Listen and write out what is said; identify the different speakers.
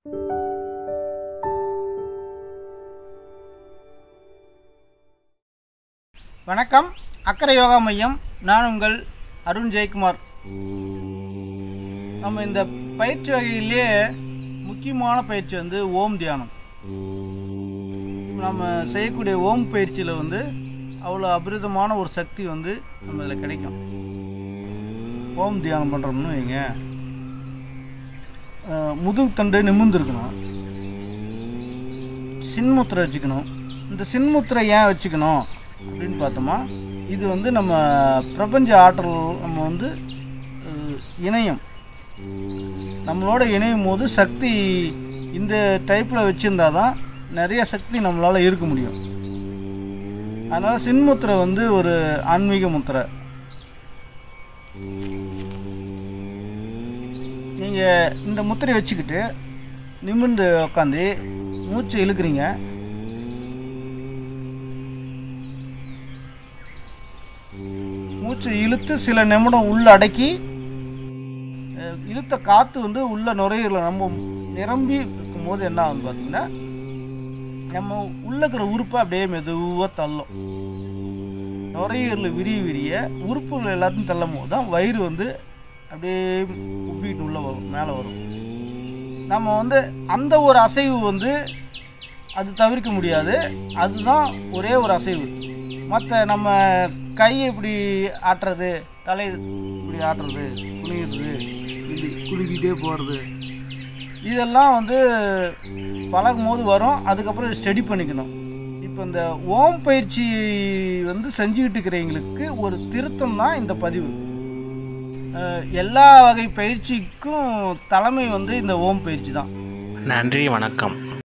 Speaker 1: வணக்கம் அக்கறை யோகா மையம் நான் உங்கள் அருண் ஜெயக்குமார் நம்ம இந்த பயிற்சி வகையிலே முக்கியமான பயிற்சி வந்து ஓம் தியானம் நம்ம செய்யக்கூடிய ஓம் பயிற்சியில் வந்து அவ்வளோ அபரிதமான ஒரு சக்தி வந்து நம்ம இதில் கிடைக்கும் ஓம் தியானம் பண்ணுறோம்னு வைங்க அஹ், முதுகு தண்டு நிமிர்ந்துருக்கணும் சின்முத்திரை வச்சுக்கணும் இந்த சின்முத்திரை ஏன் வச்சுக்கணும் அப்படின்னு பார்த்தோமா இது வந்து நம்ம பிரபஞ்ச ஆற்றல் நம்ம வந்து அஹ், இணையம் நம்மளோட இணையும் போது சக்தி இந்த டைப்பில் வச்சுருந்தா தான் நிறைய சக்தி நம்மளால் இருக்க முடியும் அதனால் சின்முத்திரை வந்து ஒரு ஆன்மீக முத்திரை நீங்கள் இந்த முத்திரை வச்சுக்கிட்டு நிமிர்ந்து உட்காந்து மூச்சை இழுக்கிறீங்க மூச்சை இழுத்து சில நிமிடம் உள்ள அடக்கி அஹ், இழுத்த காற்று வந்து உள்ள நுரையீரல நம்ம நிரம்பி இருக்கும்போது என்ன ஆகும்னு பார்த்தீங்கன்னா நம்ம உள்ள இருக்கிற உறுப்பை அப்படியே மெதுவாக தள்ளும் நுரையீரல் விரிய விரிய உறுப்புகள் எல்லாத்தையும் தள்ளும் போது தான் வயிறு வந்து அப்படியே உப்பிட்டு உள்ளே வரும் மேலே வரும் நம்ம வந்து அந்த ஒரு அசைவு வந்து அது தவிர்க்க முடியாது அதுதான் ஒரே ஒரு அசைவு மற்ற நம்ம கையை இப்படி ஆட்டுறது தலை இப்படி ஆட்டுறது குனிகிறது இப்படி குனிஞ்சிக்கிட்டே போகிறது இதெல்லாம் வந்து பழகும் போது வரும் அதுக்கப்புறம் ஸ்டடி பண்ணிக்கணும் இப்போ இந்த ஓம் பயிற்சி வந்து செஞ்சுக்கிட்டு இருக்கிறவங்களுக்கு ஒரு திருத்தம் தான் இந்த பதிவு அஹ் எல்லா வகை பயிற்சிக்கும் தலைமை வந்து இந்த ஓம் பயிற்சி தான்
Speaker 2: நன்றி வணக்கம்